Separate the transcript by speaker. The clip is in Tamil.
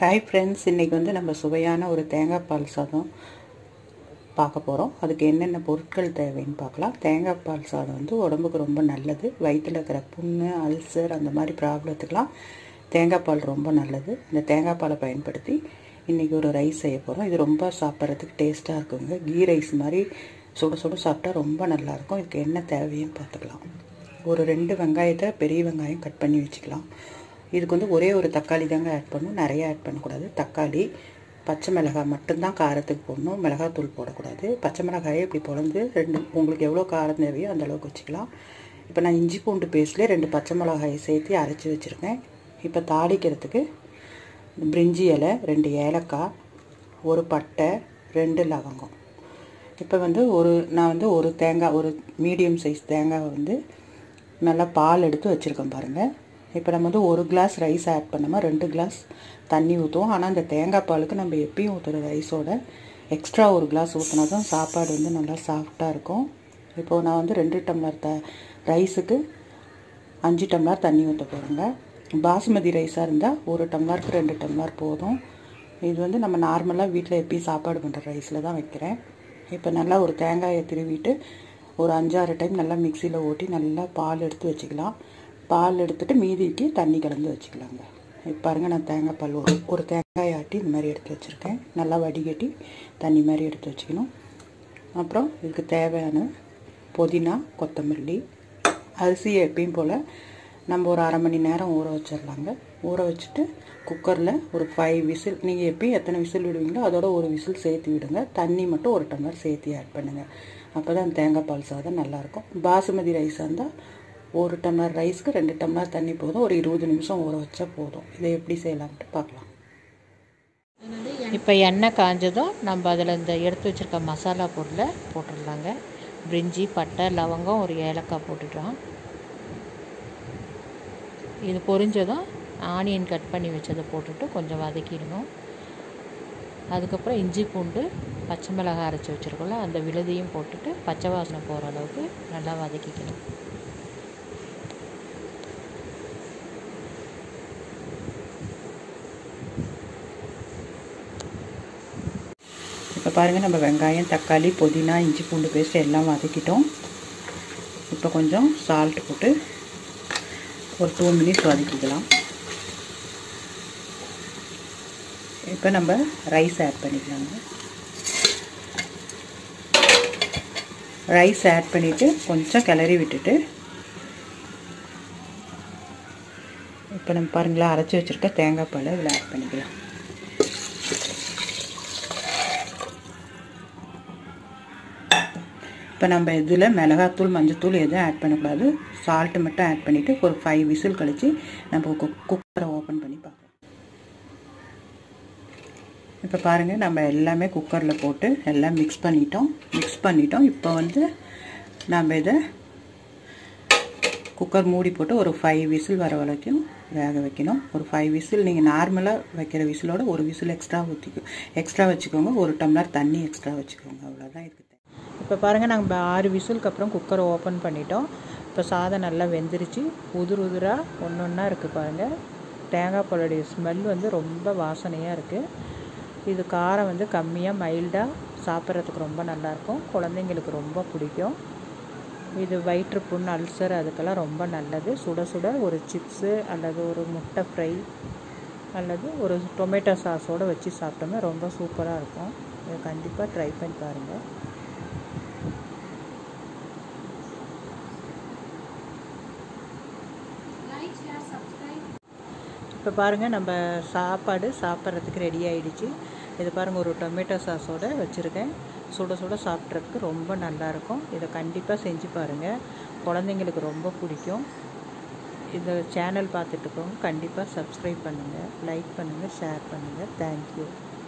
Speaker 1: ஹாய் ஃப்ரெண்ட்ஸ் இன்றைக்கி வந்து நம்ம சுவையான ஒரு தேங்காய் பால் சாதம் பார்க்க போகிறோம் அதுக்கு என்னென்ன பொருட்கள் தேவைன்னு பார்க்கலாம் தேங்காய் பால் சாதம் வந்து உடம்புக்கு ரொம்ப நல்லது வயிற்றில் இருக்கிற புண்ணு அல்சர் அந்த மாதிரி ப்ராப்ளத்துக்கெலாம் தேங்காய் பால் ரொம்ப நல்லது இந்த தேங்காய் பாலை பயன்படுத்தி இன்றைக்கி ஒரு ரைஸ் செய்ய போகிறோம் இது ரொம்ப சாப்பிட்றதுக்கு டேஸ்ட்டாக இருக்குங்க கீ ரைஸ் மாதிரி சுட சுட சாப்பிட்டா ரொம்ப நல்லாயிருக்கும் இதுக்கு என்ன தேவைன்னு பார்த்துக்கலாம் ஒரு ரெண்டு வெங்காயத்தை பெரிய வெங்காயம் கட் பண்ணி வச்சுக்கலாம் இதுக்கு வந்து ஒரே ஒரு தக்காளி தாங்க ஆட் பண்ணணும் நிறைய ஆட் பண்ணக்கூடாது தக்காளி பச்சை மிளகாய் மட்டும்தான் காரத்துக்கு போடணும் மிளகாத்தூள் போடக்கூடாது பச்சை மிளகாயை இப்படி பொழந்து ரெண்டு உங்களுக்கு எவ்வளோ காரம் தேவையோ அந்த அளவுக்கு வச்சுக்கலாம் இப்போ நான் இஞ்சி பூண்டு பேஸ்ட்லேயே ரெண்டு பச்சை மிளகாயை சேர்த்து அரைச்சி வச்சுருக்கேன் இப்போ தாளிக்கிறதுக்கு பிரிஞ்சி இலை ரெண்டு ஏலக்காய் ஒரு பட்டை ரெண்டு லவங்கம் இப்போ வந்து ஒரு நான் வந்து ஒரு தேங்காய் ஒரு மீடியம் சைஸ் தேங்காய் வந்து நல்லா பால் எடுத்து வச்சுருக்கேன் பாருங்கள் இப்போ நம்ம வந்து ஒரு கிளாஸ் ரைஸ் ஆட் பண்ணாமல் ரெண்டு கிளாஸ் தண்ணி ஊற்றுவோம் ஆனால் அந்த தேங்காய் பாலுக்கு நம்ம எப்பயும் ஊற்றுற ரைஸோட எக்ஸ்ட்ரா ஒரு கிளாஸ் ஊற்றினா தான் சாப்பாடு வந்து நல்லா சாஃப்டாக இருக்கும் இப்போது நான் வந்து ரெண்டு டம்ளர் த ரைஸுக்கு அஞ்சு டம்ளர் தண்ணி ஊற்ற போகிறேங்க பாசுமதி ரைஸாக இருந்தால் ஒரு டம்ளருக்கு ரெண்டு டம்ளர் போதும் இது வந்து நம்ம நார்மலாக வீட்டில் எப்பயும் சாப்பாடு பண்ணுற ரைஸில் தான் வைக்கிறேன் இப்போ நல்லா ஒரு தேங்காயை திருவிட்டு ஒரு அஞ்சாறு டைம் நல்லா மிக்சியில் ஓட்டி நல்லா பால் எடுத்து வச்சுக்கலாம் பால் எடுத்துகிட்டு மீதிக்கு தண்ணி கலந்து வச்சுக்கலாங்க இப்போ பாருங்கள் நான் தேங்காய் பால் ஒரு ஒரு தேங்காய் ஆட்டி இந்த மாதிரி எடுத்து வச்சுருக்கேன் நல்லா வடிகட்டி தண்ணி மாதிரி எடுத்து வச்சுக்கணும் அப்புறம் இதுக்கு தேவையான புதினா கொத்தமல்லி அரிசியை எப்பயும் போல் நம்ம ஒரு அரை மணி நேரம் ஊற வச்சிடலாங்க ஊற வச்சுட்டு குக்கரில் ஒரு ஃபைவ் விசில் நீங்கள் எப்பயும் எத்தனை விசில் விடுவீங்களோ அதோட ஒரு விசில் சேர்த்து விடுங்க தண்ணி மட்டும் ஒரு டம்ளர் சேர்த்து ஆட் பண்ணுங்கள் அப்போ தான் தேங்காய் பால் சாதம் நல்லாயிருக்கும் பாசுமதி ரைஸாக இருந்தால் ஒரு டம்ளர் ரைஸ்க்கு ரெண்டு டம்ளர் தண்ணி போதும் ஒரு இருபது நிமிஷம் ஊற வச்சா போதும் இதை எப்படி செய்யலான்ட்டு பார்க்கலாம்
Speaker 2: இப்போ எண்ணெய் காஞ்சதும் நம்ம அதில் இந்த எடுத்து வச்சுருக்க மசாலா பொருளை போட்டுடலாங்க பிரிஞ்சி பட்டை லவங்கம் ஒரு ஏலக்காய் போட்டுட்டோம் இது பொரிஞ்சதும் ஆனியன் கட் பண்ணி வச்சதை போட்டுட்டு கொஞ்சம் வதக்கிடணும் அதுக்கப்புறம் இஞ்சி பூண்டு பச்சை மிளகாய் அரைச்சி வச்சுருக்கோம்ல அந்த விழுதையும் போட்டுட்டு பச்சை வாசனை போகிற அளவுக்கு நல்லா வதக்கிக்கணும்
Speaker 1: இப்போ பாருங்கள் நம்ம வெங்காயம் தக்காளி புதினா இஞ்சி பூண்டு பேஸ்ட் எல்லாம் வதக்கிட்டோம் இப்போ கொஞ்சம் சால்ட் போட்டு ஒரு டூ மினிட்ஸ் வதக்கிக்கலாம் இப்போ நம்ம ரைஸ் ஆட் பண்ணிக்கலாங்க ரைஸ் ஆட் பண்ணிவிட்டு கொஞ்சம் கிளறி விட்டுட்டு இப்போ நம்ம பாருங்களா அரைச்சி வச்சுருக்க தேங்காய் பாலை இதில் ஆட் பண்ணிக்கலாம் இப்போ நம்ம இதில் மிளகாத்தூள் மஞ்சத்தூள் எதுவும் ஆட் பண்ணக்கூடாது சால்ட்டு மட்டும் ஆட் பண்ணிவிட்டு ஒரு ஃபைவ் விசில் கழித்து நம்ம குக் குக்கரை ஓப்பன் பண்ணி பார்க்கலாம் இப்போ பாருங்கள் நம்ம எல்லாமே குக்கரில் போட்டு எல்லாம் மிக்ஸ் பண்ணிட்டோம் மிக்ஸ் பண்ணிட்டோம் இப்போ வந்து நம்ம இதை குக்கர் மூடி போட்டு ஒரு ஃபைவ் விசில் வர வரைக்கும் வேக வைக்கணும் ஒரு ஃபைவ் விசில் நீங்கள் நார்மலாக வைக்கிற விசிலோட ஒரு விசில் எக்ஸ்ட்ரா ஊற்றிக்கோ எக்ஸ்ட்ரா வச்சுக்கோங்க ஒரு டம்ளர் தண்ணி எக்ஸ்ட்ரா வச்சுக்கோங்க அவ்வளோதான் இருக்குது
Speaker 2: இப்போ பாருங்கள் நாங்கள் ஆறு விசிலுக்கு அப்புறம் குக்கரை ஓப்பன் பண்ணிட்டோம் இப்போ சாதம் நல்லா வெந்துருச்சு உதிர் உதிராக ஒன்று ஒன்றா இருக்குது பாருங்கள் தேங்காய் பாலுடைய ஸ்மெல் வந்து ரொம்ப வாசனையாக இருக்குது இது காரம் வந்து கம்மியாக மைல்டாக சாப்பிட்றதுக்கு ரொம்ப நல்லாயிருக்கும் குழந்தைங்களுக்கு ரொம்ப பிடிக்கும் இது வயிற்று புண் அல்சர் அதுக்கெல்லாம் ரொம்ப நல்லது சுட சுட ஒரு சிப்ஸு அல்லது ஒரு முட்டை ஃப்ரை அல்லது ஒரு டொமேட்டோ சாஸோடு வச்சு சாப்பிட்டோம்னா ரொம்ப சூப்பராக இருக்கும் இதை கண்டிப்பாக ட்ரை பண்ணி பாருங்கள் இப்போ பாருங்கள் நம்ம சாப்பாடு சாப்பிட்றதுக்கு ரெடி ஆகிடுச்சு இது பாருங்கள் ஒரு டொமேட்டோ சாஸோடு வச்சுருக்கேன் சுட சுட சாப்பிட்றதுக்கு ரொம்ப நல்லாயிருக்கும் இதை கண்டிப்பாக செஞ்சு பாருங்கள் குழந்தைங்களுக்கு ரொம்ப பிடிக்கும் இந்த சேனல் பார்த்துட்டு இருக்கவங்க கண்டிப்பாக சப்ஸ்கிரைப் பண்ணுங்கள் லைக் பண்ணுங்கள் ஷேர் பண்ணுங்கள் தேங்க்யூ